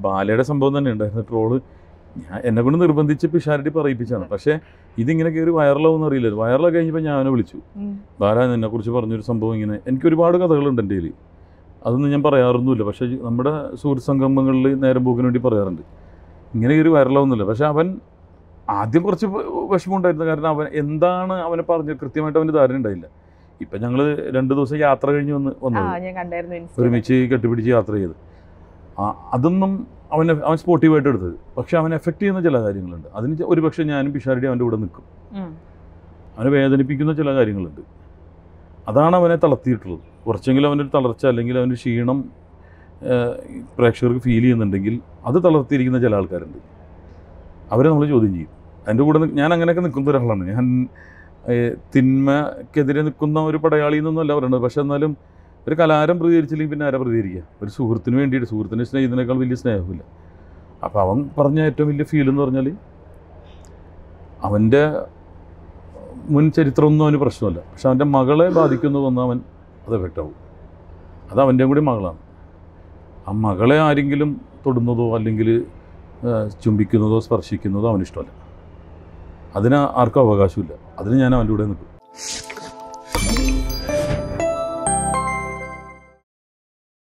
ബാലയുടെ സംഭവം തന്നെ ഉണ്ടായിരുന്നു ട്രോള് ഞാൻ എന്നെ കൊണ്ട് നിർബന്ധിച്ച് പിഷാരടി പറയിപ്പിച്ചാണ് പക്ഷേ ഇതിങ്ങനെ കയറി വൈറലാവുമെന്ന് അറിയില്ല വൈറലായി കഴിഞ്ഞപ്പോൾ ഞാൻ അവനെ വിളിച്ചു ഉം. ബാല എന്നെക്കുറിച്ച് പറഞ്ഞൊരു സംഭവം ഇങ്ങനെ എനിക്ക് ഒരുപാട് കഥകളുണ്ട് എൻ്റെ കയ്യിൽ അതൊന്നും ഞാൻ പറയാറൊന്നുമില്ല പക്ഷേ നമ്മുടെ സുഹൃത്ത് സംഗമങ്ങളിൽ നേരം പോക്കിന് വേണ്ടി പറയാറുണ്ട് ഇങ്ങനെ കയറി വൈറലാവുന്നില്ല പക്ഷേ അവൻ ആദ്യം കുറച്ച് വിഷമമുണ്ടായിരുന്നു കാരണം അവൻ എന്താണ് അവനെ പറഞ്ഞ് കൃത്യമായിട്ട് അവന് ധാരണ ഉണ്ടായില്ല ഇപ്പം ഞങ്ങൾ രണ്ട് ദിവസം യാത്ര കഴിഞ്ഞ് വന്ന് ആ വന്നത് ഞാൻ കണ്ടായിരുന്നു Insta ല്. ഒരുമിച്ച് കെട്ടിപ്പിടിച്ച് യാത്ര ചെയ്ത് ആ അതൊന്നും അവൻ അവൻ സ്പോർട്ടീവായിട്ട് എടുത്തത് പക്ഷെ അവൻ എഫക്റ്റ് ചെയ്യുന്ന ചില കാര്യങ്ങളുണ്ട് അതിന് ഒരു പക്ഷേ ഞാനും പിഷാരടി അവൻ്റെ കൂടെ നിൽക്കും ഉം. അവനെ വേദനിപ്പിക്കുന്ന ചില കാര്യങ്ങളുണ്ട് അതാണ് അവനെ തളർത്തിയിട്ടുള്ളത് കുറച്ചെങ്കിലും അവനൊരു തളർച്ച അല്ലെങ്കിൽ അവൻ്റെ ക്ഷീണം ഏഹ്, പ്രേക്ഷകർക്ക് ഫീൽ ചെയ്യുന്നുണ്ടെങ്കിൽ അത് തളർത്തിയിരിക്കുന്ന ചില ആൾക്കാരുണ്ട് അവരെ നമ്മൾ ചോദ്യം ചെയ്യും അതിൻ്റെ കൂടെ നി- ഞാൻ അങ്ങനെയൊക്കെ നിൽക്കുന്ന ഒരാളാണ് ഞാൻ ഏഹ്, തിന്മക്കെതിരെ നിൽക്കുന്ന ഒരു പടയാളി എന്നൊന്നുമല്ല പറയുന്നത് പക്ഷെ എന്നാലും ഒരു കലാരം പ്രതികരിച്ചില്ലെങ്കിൽ പിന്നെ ആരാ പ്രതികരിക്കുക ഒരു സുഹൃത്തിന് വേണ്ടിയിട്ട് സുഹൃത്തിനെ സ്നേഹിതനേക്കാൾ വലിയ സ്നേഹമില്ല അപ്പോൾ അവൻ പറഞ്ഞ ഏറ്റവും വലിയ ഫീൽ എന്ന് പറഞ്ഞാൽ അവൻ്റെ മുൻ ചരിത്രമൊന്നും അവന് പ്രശ്നമല്ല പക്ഷെ അവൻ്റെ മകളെ ബാധിക്കുന്നു വന്നാൽ അവൻ അത് എഫക്റ്റ് ആവും അത് അവൻ്റെയും കൂടി മകളാണ് ആ മകളെ ആരെങ്കിലും തൊടുന്നതോ അല്ലെങ്കിൽ ചുംബിക്കുന്നതോ സ്പർശിക്കുന്നതോ അവനിഷ്ടമല്ല അതിന് ആർക്കും അവകാശമില്ല അതിന് ഞാൻ അവൻ്റെ കൂടെ നിൽക്കും